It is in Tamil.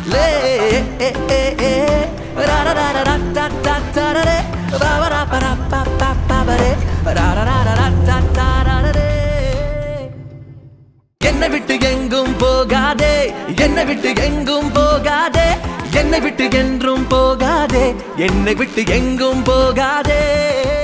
லே ஏ, ஏ, ஏ. ரா, ரா, ரா, ரா, ரா, டா, டா, டா, ரா, ரே. ரா, ரா, ரா, பா, ரா, பா, பா, பா, பா, ரே. ரா, ரா, ரா, ரா, ரா, டா, டா, ரா, ரா, ரே. என்னை விட்டு எங்கும் போகாதே என்னை விட்டு எங்கும் போகாதே என்னை விட்டு என்றும் போகாதே என்னை விட்டு எங்கும் போகாதே